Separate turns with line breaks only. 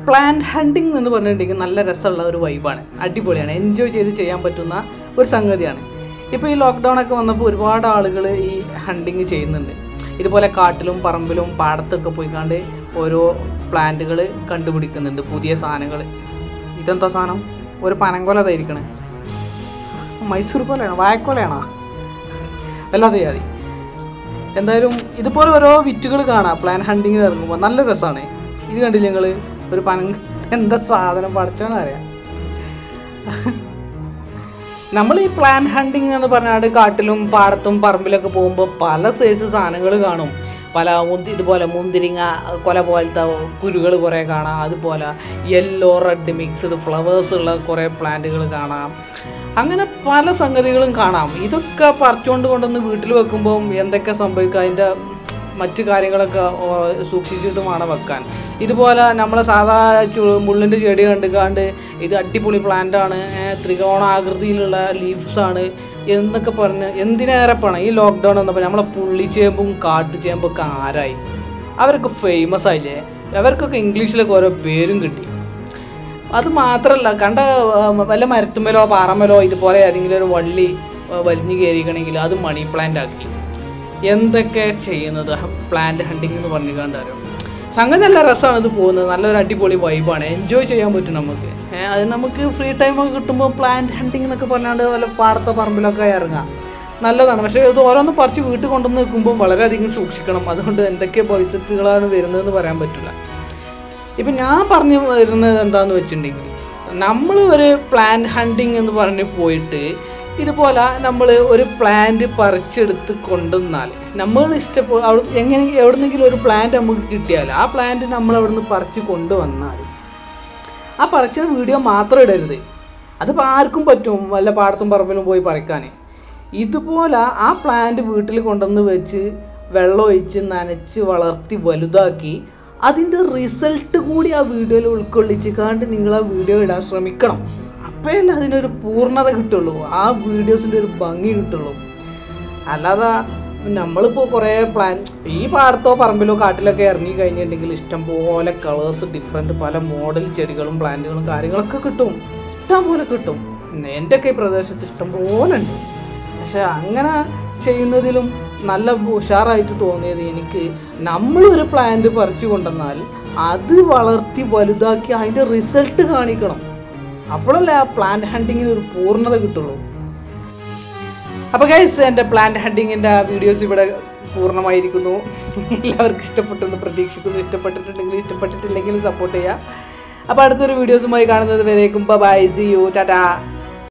plant hunting എന്ന് പറഞ്ഞിട്ടുണ്ടെങ്കിൽ നല്ല രസമുള്ള ഒരു വൈബാണ് അടിപൊളിയാണ് എൻജോയ് ചെയ്ത് ചെയ്യാൻ പറ്റുന്ന ഒരു സംഗതിയാണ് ഇപ്പോൾ ഈ ലോക്ക്ഡൗൺ ഒക്കെ വന്നപ്പോൾ ഒരുപാട് ആളുകൾ ഈ ഹണ്ടിങ് ചെയ്യുന്നുണ്ട് ഇതുപോലെ കാട്ടിലും പറമ്പിലും പാടത്തൊക്കെ പോയിക്കാണ്ട് ഓരോ പ്ലാന്റുകൾ കണ്ടുപിടിക്കുന്നുണ്ട് പുതിയ സാധനങ്ങൾ ഇതെന്താ സാധനം ഒരു പനങ്കോല തയിരിക്കണേ മൈസൂർ കൊലയാണോ വായക്കൊലയാണോ അല്ലാതെ മതി എന്തായാലും ഇതുപോലെ ഓരോ വിറ്റുകൾ കാണാം പ്ലാൻ ഹണ്ടിങ്ങിന് ഇറങ്ങുമ്പോൾ നല്ല രസമാണ് ഇത് കണ്ടില്ല നിങ്ങൾ ഒരു പനങ്ക എന്താ സാധനം പഠിച്ചാണ് അറിയാം നമ്മൾ ഈ പ്ലാൻ ഹണ്ടിങ് എന്ന് പറഞ്ഞാൽ കാട്ടിലും പാടത്തും പറമ്പിലൊക്കെ പോകുമ്പോൾ പല സൈസ് സാധനങ്ങൾ കാണും പല മുന്തി ഇതുപോലെ മുന്തിരിങ്ങ കൊല പോലത്തെ കുരുകൾ കുറേ കാണാം അതുപോലെ യെല്ലോ റെഡ് മിക്സ്ഡ് ഫ്ലവേഴ്സ് ഉള്ള കുറേ പ്ലാന്റുകൾ കാണാം അങ്ങനെ പല സംഗതികളും കാണാം ഇതൊക്കെ പറിച്ചുകൊണ്ട് കൊണ്ടുവന്ന് വീട്ടിൽ വെക്കുമ്പം എന്തൊക്കെ സംഭവിക്കുക അതിൻ്റെ മറ്റു കാര്യങ്ങളൊക്കെ ഓ, സൂക്ഷിച്ചിട്ട് വേണം വെക്കാൻ ഇതുപോലെ നമ്മളെ സാധാ ചു മുള്ളിൻ്റെ ചെടി കണ്ടുകാണ്ട് ഇത് അടിപൊളി പ്ലാന്റാണ് ത്രികോണാകൃതിയിലുള്ള ലീവ്സാണ് എന്നൊക്കെ പറഞ്ഞ് എന്തിനേറെ പണം ഈ ലോക്ക്ഡൗൺ വന്നപ്പോൾ നമ്മളെ പുള്ളിച്ചേമ്പും കാട്ടുചേമ്പൊക്കെ ആരായി അവരൊക്കെ ഫേമസ് ആയില്ലേ അവർക്കൊക്കെ ഇംഗ്ലീഷിലൊക്കെ ഓരോ പേരും കിട്ടി അത് മാത്രമല്ല കണ്ട ആ, വല്ല മരത്തുമ്മലോ പാറമ്മലോ ഇതുപോലെ ഏതെങ്കിലും ഒരു വള്ളി ആ, വലിഞ്ഞു കയറിക്കണമെങ്കിൽ അത് മണി പ്ലാന്റ് ആക്കി എന്തൊക്കെ ചെയ്യുന്നത് പ്ലാന്റ് ഹണ്ടിങ് എന്ന് പറഞ്ഞു കണ്ടാരോ സംഗതി നല്ല രസമാണ് ഇത് പോകുന്നത് നല്ലൊരു അടിപൊളി വൈബാണ് എൻജോയ് ചെയ്യാൻ പറ്റും നമുക്ക് ഏ, അത് നമുക്ക് ഫ്രീ ടൈം ഒക്കെ കിട്ടുമ്പോൾ പ്ലാന്റ് ഹണ്ടിങ് എന്നൊക്കെ പറഞ്ഞാണ്ട് വല്ല പാടത്തോ പറമ്പിലൊക്കെ ഇറങ്ങാം നല്ലതാണ് പക്ഷേ ഇത് ഓരോന്ന് പറിച്ച് വീട്ടിൽ കൊണ്ടുവന്ന് നിൽക്കുമ്പോൾ വളരെയധികം സൂക്ഷിക്കണം അതുകൊണ്ട് എന്തൊക്കെ ഭവിഷ്യത്തുകളാണ് വരുന്നതെന്ന് പറയാൻ പറ്റില്ല ഇപ്പം ഞാൻ പറഞ്ഞു വരുന്നത് എന്താന്ന് വെച്ചിട്ടുണ്ടെങ്കിൽ നമ്മൾ ഒരു പ്ലാൻ ഹണ്ടിങ് എന്ന് പറഞ്ഞ് പോയിട്ട് ഇതുപോലെ നമ്മൾ ഒരു പ്ലാന്റ് പറിച്ചെടുത്ത് കൊണ്ടുവന്നാൽ നമ്മൾ ഇഷ്ടപ്പോ അവിടെ എങ്ങനെ എവിടുന്നെങ്കിലും ഒരു പ്ലാന്റ് നമുക്ക് കിട്ടിയാൽ ആ പ്ലാന്റ് നമ്മൾ അവിടുന്ന് പറിച്ച് കൊണ്ടുവന്നാൽ ആ പറിച്ച വീഡിയോ മാത്രം ഇടരുത് അതിപ്പോൾ ആർക്കും പറ്റും വല്ല പാടത്തും പറമ്പിലും പോയി പറിക്കാൻ ഇതുപോലെ ആ പ്ലാന്റ് വീട്ടിൽ കൊണ്ടുവന്ന് വെച്ച് വെള്ളം ഒഴിച്ച് നനച്ച് വളർത്തി വലുതാക്കി അതിൻ്റെ റിസൾട്ട് കൂടി ആ വീഡിയോയിൽ ഉൾക്കൊള്ളിച്ച് കാണ്ട് നിങ്ങൾ ആ വീഡിയോ ഇടാൻ ശ്രമിക്കണം അപ്പോഴല്ലേ അതിനൊരു പൂർണ്ണത കിട്ടുള്ളൂ ആ വീഡിയോസിൻ്റെ ഒരു ഭംഗി കിട്ടുള്ളൂ അല്ലാതെ നമ്മളിപ്പോൾ കുറേ പ്ലാൻ ഈ പാടത്തോ പറമ്പിലോ കാട്ടിലൊക്കെ ഇറങ്ങി കഴിഞ്ഞിട്ടുണ്ടെങ്കിൽ ഇഷ്ടം പോലെ കളേഴ്സ് ഡിഫറെൻറ്റ് പല മോഡൽ ചെടികളും പ്ലാന്റുകളും കാര്യങ്ങളൊക്കെ കിട്ടും ഇഷ്ടം പോലെ കിട്ടും പിന്നെ എൻ്റെയൊക്കെ ഈ പ്രദേശത്ത് ഇഷ്ടം പോലെ ഉണ്ട് പക്ഷെ അങ്ങനെ ചെയ്യുന്നതിലും നല്ല ഉഷാറായിട്ട് തോന്നിയത് എനിക്ക് നമ്മളൊരു പ്ലാന്റ് പറിച്ചു കൊണ്ടുവന്നാൽ അത് വളർത്തി വലുതാക്കി അതിൻ്റെ റിസൾട്ട് കാണിക്കണം അപ്പോഴല്ലേ ആ പ്ലാന്റ് ഹണ്ടിങ്ങിന് ഒരു പൂർണ്ണത കിട്ടുള്ളൂ അപ്പോൾ ഗൈസ് എൻ്റെ പ്ലാന്റ് ഹണ്ടിങ്ങിൻ്റെ വീഡിയോസ് ഇവിടെ പൂർണ്ണമായിരിക്കുന്നു എല്ലാവർക്കും ഇഷ്ടപ്പെട്ടെന്ന് പ്രതീക്ഷിക്കുന്നു ഇഷ്ടപ്പെട്ടിട്ടുണ്ടെങ്കിൽ ഇഷ്ടപ്പെട്ടിട്ടില്ലെങ്കിൽ സപ്പോർട്ട് ചെയ്യുക അപ്പോൾ അടുത്തൊരു വീഡിയോസുമായി കാണുന്നത് വരേക്കും ബൈ സി യു ടാറ്റാ